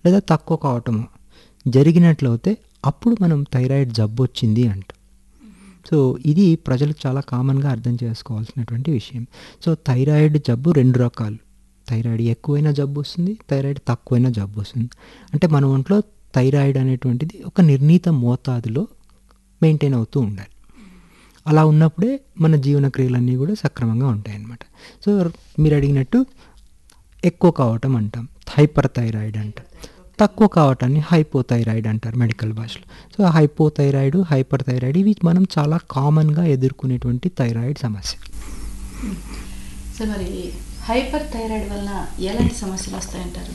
లేదా తక్కువ కావటము జరిగినట్లయితే అప్పుడు మనం థైరాయిడ్ జబ్బు వచ్చింది అంటాం సో ఇది ప్రజలు చాలా కామన్గా అర్థం చేసుకోవాల్సినటువంటి విషయం సో థైరాయిడ్ జబ్బు రెండు రకాలు థైరాయిడ్ ఎక్కువైన జబ్బు వస్తుంది థైరాయిడ్ తక్కువైన జబ్బు వస్తుంది అంటే మన ఒంట్లో థైరాయిడ్ అనేటువంటిది ఒక నిర్ణీత మోతాదులో మెయింటైన్ అవుతూ ఉండాలి అలా ఉన్నప్పుడే మన జీవన క్రియలన్నీ కూడా సక్రమంగా ఉంటాయన్నమాట సో మీరు అడిగినట్టు ఎక్కువ కావటం అంటాం హైపర్ థైరాయిడ్ అంటాం తక్కువ కావటాన్ని హైపోథైరాయిడ్ అంటారు మెడికల్ భాషలో సో హైపోథైరాయిడ్ హైపర్ థైరాయిడ్ ఇవి మనం చాలా కామన్గా ఎదుర్కొనేటువంటి థైరాయిడ్ సమస్య సో మరి హైపర్ థైరాయిడ్ వలన ఎలాంటి సమస్యలు వస్తాయంటారు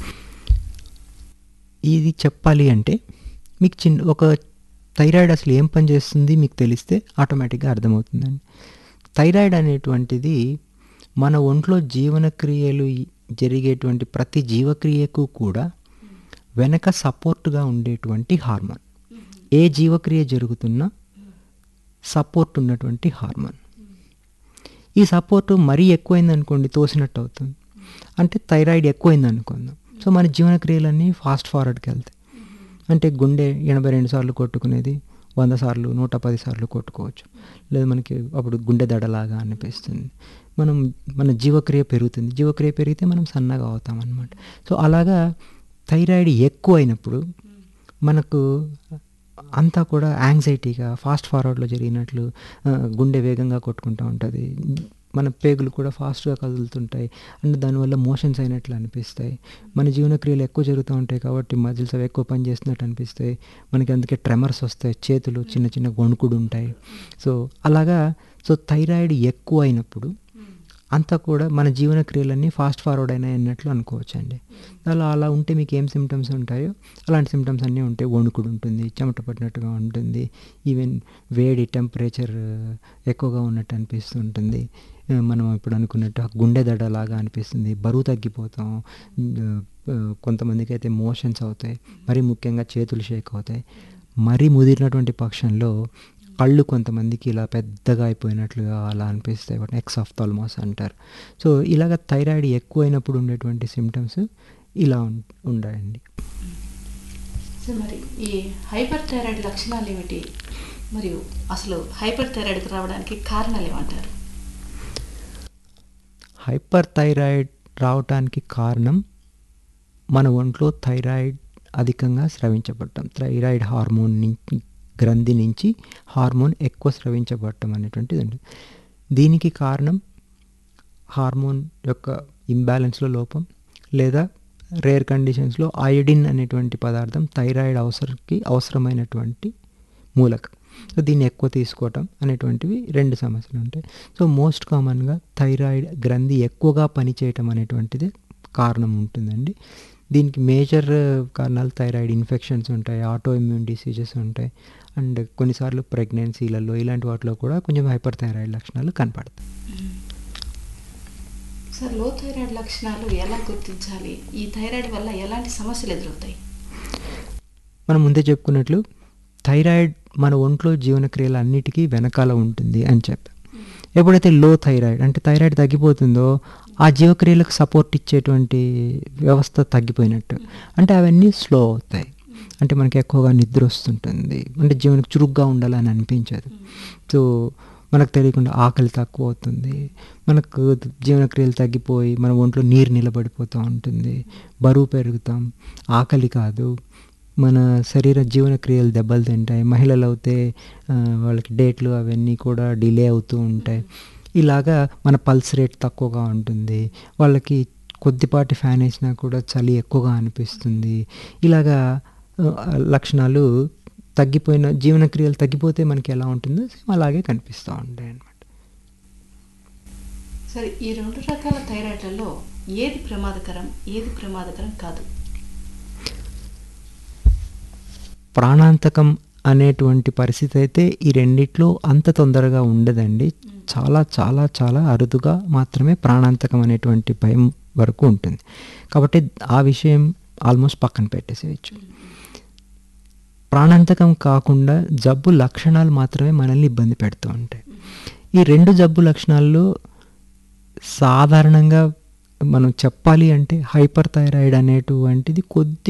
ఇది చెప్పాలి అంటే మీకు చిన్న ఒక థైరాయిడ్ అసలు ఏం పని చేస్తుంది మీకు తెలిస్తే ఆటోమేటిక్గా అర్థమవుతుందండి థైరాయిడ్ అనేటువంటిది మన ఒంట్లో జీవనక్రియలు జరిగేటువంటి ప్రతి జీవక్రియకు కూడా వెనక సపోర్ట్గా ఉండేటువంటి హార్మోన్ ఏ జీవక్రియ జరుగుతున్నా సపోర్ట్ ఉన్నటువంటి హార్మోన్ ఈ సపోర్ట్ మరీ ఎక్కువైంది అనుకోండి తోసినట్టు అవుతుంది అంటే థైరాయిడ్ ఎక్కువైంది అనుకుందాం సో మన జీవనక్రియలన్నీ ఫాస్ట్ ఫార్వర్డ్కి వెళ్తాయి అంటే గుండె ఎనభై రెండు సార్లు కొట్టుకునేది వంద సార్లు నూట పది సార్లు కొట్టుకోవచ్చు లేదా మనకి అప్పుడు గుండె దడలాగా అనిపిస్తుంది మనం మన జీవక్రియ పెరుగుతుంది జీవక్రియ పెరిగితే మనం సన్నగా అవుతాం అనమాట సో అలాగా థైరాయిడ్ ఎక్కువ అయినప్పుడు మనకు అంతా కూడా యాంగ్జైటీగా ఫాస్ట్ ఫార్వర్డ్లో జరిగినట్లు గుండె వేగంగా కొట్టుకుంటూ ఉంటుంది మన పేగులు కూడా ఫాస్ట్గా కదులుతుంటాయి అండ్ దానివల్ల మోషన్స్ అయినట్లు అనిపిస్తాయి మన జీవనక్రియలు ఎక్కువ జరుగుతూ ఉంటాయి కాబట్టి మజిల్స్ అవి ఎక్కువ పని చేస్తున్నట్టు అనిపిస్తాయి మనకి అందుకే ట్రెమర్స్ వస్తాయి చేతులు చిన్న చిన్న గొణుకుడు ఉంటాయి సో అలాగా సో థైరాయిడ్ ఎక్కువ అయినప్పుడు అంతా కూడా మన జీవన క్రియలన్నీ ఫాస్ట్ ఫార్వర్డ్ అయినాయి అన్నట్లు అనుకోవచ్చు అండి అలా అలా ఉంటే మీకు ఏం సిమ్టమ్స్ ఉంటాయో అలాంటి సిమ్టమ్స్ అన్నీ ఉంటాయి వణుకుడు ఉంటుంది చెమట పట్టినట్టుగా ఉంటుంది ఈవెన్ వేడి టెంపరేచర్ ఎక్కువగా ఉన్నట్టు అనిపిస్తూ ఉంటుంది మనం ఇప్పుడు అనుకున్నట్టు గుండె దడలాగా అనిపిస్తుంది బరువు తగ్గిపోతాం కొంతమందికి అయితే మోషన్స్ అవుతాయి మరీ ముఖ్యంగా చేతులు షేక్ అవుతాయి మరీ ముదిరినటువంటి పక్షంలో కళ్ళు కొంతమందికి ఇలా పెద్దగా అయిపోయినట్లుగా అలా అనిపిస్తాయి వాటిని ఎక్స్ ఆఫ్ థాల్మోస్ అంటారు సో ఇలాగ థైరాయిడ్ ఎక్కువైనప్పుడు ఉండేటువంటి సిమ్టమ్స్ ఇలా ఉండాయండి సో మరి ఈ హైపర్ థైరాయిడ్ లక్షణాలు ఏమిటి మరియు అసలు హైపర్ థైరాయిడ్కి రావడానికి కారణాలు ఏమంటారు హైపర్ థైరాయిడ్ రావడానికి కారణం మన ఒంట్లో థైరాయిడ్ అధికంగా స్రవించబడటం థైరాయిడ్ హార్మోన్ నుంచి గ్రంథి నుంచి హార్మోన్ ఎక్కువ స్రవించబడటం అనేటువంటిది ఉంది దీనికి కారణం హార్మోన్ యొక్క ఇంబ్యాలెన్స్లో లోపం లేదా రేర్ కండిషన్స్లో అయోడిన్ అనేటువంటి పదార్థం థైరాయిడ్ అవసరంకి అవసరమైనటువంటి మూలకం సో దీన్ని ఎక్కువ తీసుకోవటం అనేటువంటివి రెండు సమస్యలు ఉంటాయి సో మోస్ట్ కామన్గా థైరాయిడ్ గ్రంథి ఎక్కువగా పనిచేయటం అనేటువంటిది కారణం ఉంటుందండి దీనికి మేజర్ కారణాలు థైరాయిడ్ ఇన్ఫెక్షన్స్ ఉంటాయి ఆటో ఇమ్యూన్ డిసీజెస్ ఉంటాయి అండ్ కొన్నిసార్లు ప్రెగ్నెన్సీలలో ఇలాంటి వాటిలో కూడా కొంచెం హైపర్ థైరాయిడ్ లక్షణాలు కనపడతాయి సార్ లో థైరాయిడ్ లక్షణాలు ఎలా గుర్తించాలి ఈ థైరాయిడ్ వల్ల ఎలాంటి సమస్యలు ఎదురవుతాయి మనం ముందే చెప్పుకున్నట్లు థైరాయిడ్ మన ఒంట్లో జీవనక్రియలు అన్నిటికీ వెనకాల ఉంటుంది అని చెప్పాం ఎప్పుడైతే లో థైరాయిడ్ అంటే థైరాయిడ్ తగ్గిపోతుందో ఆ జీవక్రియలకు సపోర్ట్ ఇచ్చేటువంటి వ్యవస్థ తగ్గిపోయినట్టు అంటే అవన్నీ స్లో అవుతాయి అంటే మనకి ఎక్కువగా నిద్ర వస్తుంటుంది అంటే జీవనకు చురుగ్గా ఉండాలని అనిపించదు సో మనకు తెలియకుండా ఆకలి తక్కువ అవుతుంది మనకు జీవనక్రియలు తగ్గిపోయి మన ఒంట్లో నీరు నిలబడిపోతూ ఉంటుంది బరువు పెరుగుతాం ఆకలి కాదు మన శరీర జీవన క్రియలు దెబ్బలు తింటాయి మహిళలు అయితే వాళ్ళకి డేట్లు అవన్నీ కూడా డిలే అవుతూ ఉంటాయి ఇలాగా మన పల్స్ రేట్ తక్కువగా ఉంటుంది వాళ్ళకి కొద్దిపాటి ఫ్యాన్ వేసినా కూడా చలి ఎక్కువగా అనిపిస్తుంది ఇలాగా లక్షణాలు తగ్గిపోయిన జీవన క్రియలు తగ్గిపోతే మనకి ఎలా ఉంటుందో సేమ్ అలాగే కనిపిస్తూ ఉంటాయి అన్నమాట సరే ఈ రెండు రకాల థైరాయిడ్లలో ఏది ప్రమాదకరం ఏది ప్రమాదకరం కాదు ప్రాణాంతకం అనేటువంటి పరిస్థితి అయితే ఈ రెండిట్లో అంత తొందరగా ఉండదండి చాలా చాలా చాలా అరుదుగా మాత్రమే ప్రాణాంతకం అనేటువంటి భయం వరకు ఉంటుంది కాబట్టి ఆ విషయం ఆల్మోస్ట్ పక్కన పెట్టేసేయచ్చు ప్రాణాంతకం కాకుండా జబ్బు లక్షణాలు మాత్రమే మనల్ని ఇబ్బంది పెడుతూ ఉంటాయి ఈ రెండు జబ్బు లక్షణాల్లో సాధారణంగా మనం చెప్పాలి అంటే హైపర్ థైరాయిడ్ అనేటువంటిది కొద్ది